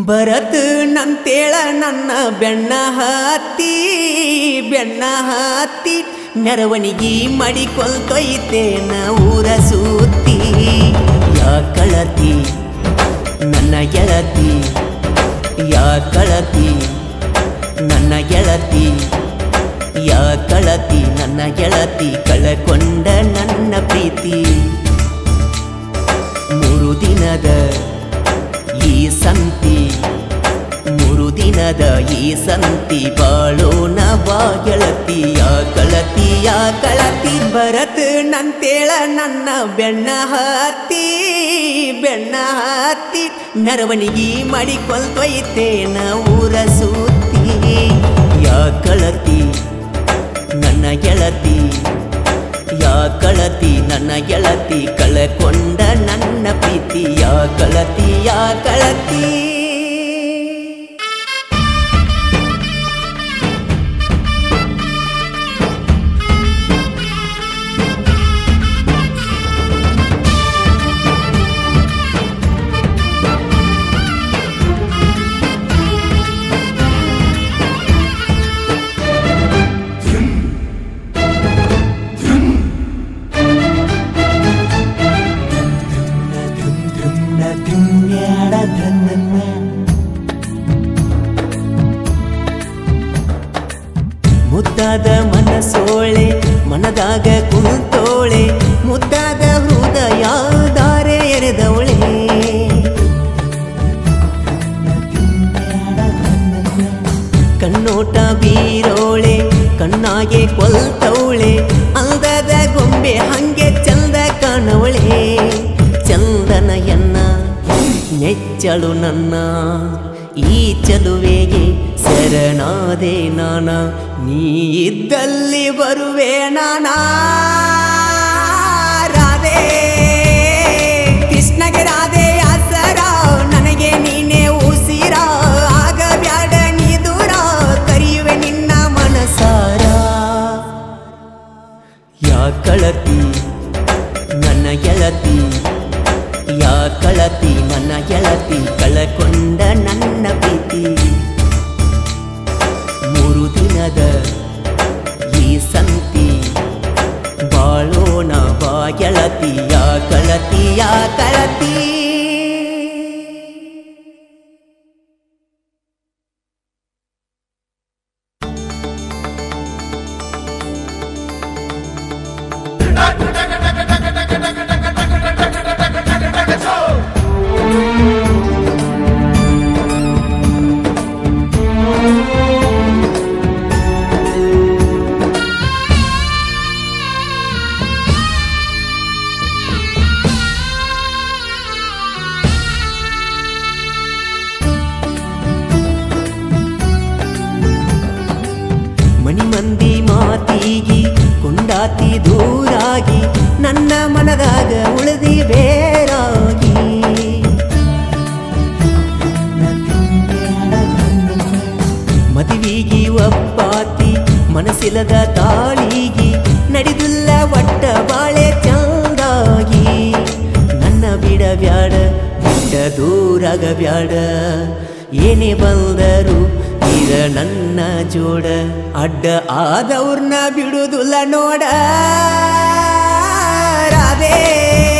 ಬರತ್ ನಂತೇಳ ನನ್ನ ಬೆಣ್ಣ ಹತ್ತಿ ಬೆಣ್ಣ ಹತ್ತಿ ಮೆರವಣಿಗೆ ಮಾಡಿಕೊಳ್ತೊಯ್ತೇನ ಊರ ಸುತ್ತಿ ಯಾ ಕಳತಿ ನನ್ನ ಗೆಳತಿ ಯಾ ಕಳತಿ ನನ್ನ ಗೆಳತಿ ಯಾ ಕಳತಿ ನನ್ನ ಗೆಳತಿ ಕಳಕೊಂಡ ನನ್ನ ಪ್ರೀತಿ ಮೂರು ದಿನದ ಈ ಸಂತಿ ಮೂರು ದಿನದ ಈ ಸಂತಿ ಬಾಳೋಣ ಬಾ ಗೆಳತಿಯ ಕಳತಿಯ ಕಳತಿ ಬರತ್ ನಂತೇಳ ನನ್ನ ಬೆಣ್ಣ ಹತ್ತಿ ಬೆಣ್ಣ ಹತ್ತಿ ಮೆರವಣಿಗೆ ಮಾಡಿಕೊಳ್ತೊಯ್ತೇನ ಊರ ಸುತ್ತಿ ಯಾ ಕಳತಿ ನನ್ನ ಗೆಳತಿ ಯಾ ಕಳತಿ ನನ್ನ ಗೆಳತಿ ಕಳಕೊಂಡ ನನ್ನ ಪ್ರೀತಿ ಯಾ ಕಳತಿ ಯಾ ಕಳತಿ ಮುದ್ದಾದ ಮನಸೋಳೆ ಮನದಾಗ ಕುಂತೋಳೆ ಮುದ್ದಾದ ಹೃದಯ ದಾರೆ ಎರೆದವಳೆ ಕಣ್ಣೋಟ ಬೀರೋಳೆ ಕಣ್ಣಾಗೆ ಕೊಲ್ತವಳೆ ಅಂದದ ಗೊಂಬೆ ಹಂಗೆ ಚಂದ ಕಾಣವಳೆ ಚಂದನ ಎನ್ನ ನೆಚ್ಚಳು ನನ್ನ ಈ ಚಲುವೆಗೆ ಶರಣಾದೆ ನಾನ ನೀ ಇದ್ದಲ್ಲಿ ಬರುವೆ ನಾನಾ ರಾಧೆ ಕೃಷ್ಣಗೆ ರಾಧೆ ಆಸರ ನನಗೆ ನೀನೇ ಉಸಿರ ಆಗ ಬ್ಯಾಡ ನೀ ದೂರ ಕರೆಯುವೆ ನಿನ್ನ ಮನಸಾರ ಯಾ ಕಳತಿ ನನ್ನ ಗೆಳತಿ ಯಾ ಕಳತಿ ನನ್ನ ಗೆಳತಿ ಕಳಕೊಂಡ ನನ್ನ ಪ್ರೀತಿ ಮೂರು ದಿನದ ಈ ಸಂತಿ ಬಾಳೋಣ ಬಾ ಗೆಳತಿ ಯಾ ಕಳತಿ ಯಾ ಕಳತಿ ಮಣಿ ಮಂದಿ ಮಾತಿಗಿ ಕೊಂಡಾತಿ ದೂರಾಗಿ ನನ್ನ ಮನದಾಗ ಉಳಿದಿ ಬೇರಾಗಿ ಮದುವಿಗಿ ಒಪ್ಪಾತಿ ಮನಸ್ಸಿಲ್ಲದ ತಾಳಿಗಿ ನಡೆದಿಲ್ಲ ಒಟ್ಟ ಬಾಳೆ ಚಂದಾಗಿ ನನ್ನ ಬಿಡ ಬ್ಯಾಡ ಬಿಟ್ಟ ದೂರಾಗ ಬ್ಯಾಡ ಏನೇ ಬಂದರು ಇರ ನನ್ನ ಜೋಡ ಅಡ್ಡ ಆದವ್ರನ್ನ ಬಿಡುದಿಲ್ಲ ನೋಡ ರಾಧೇ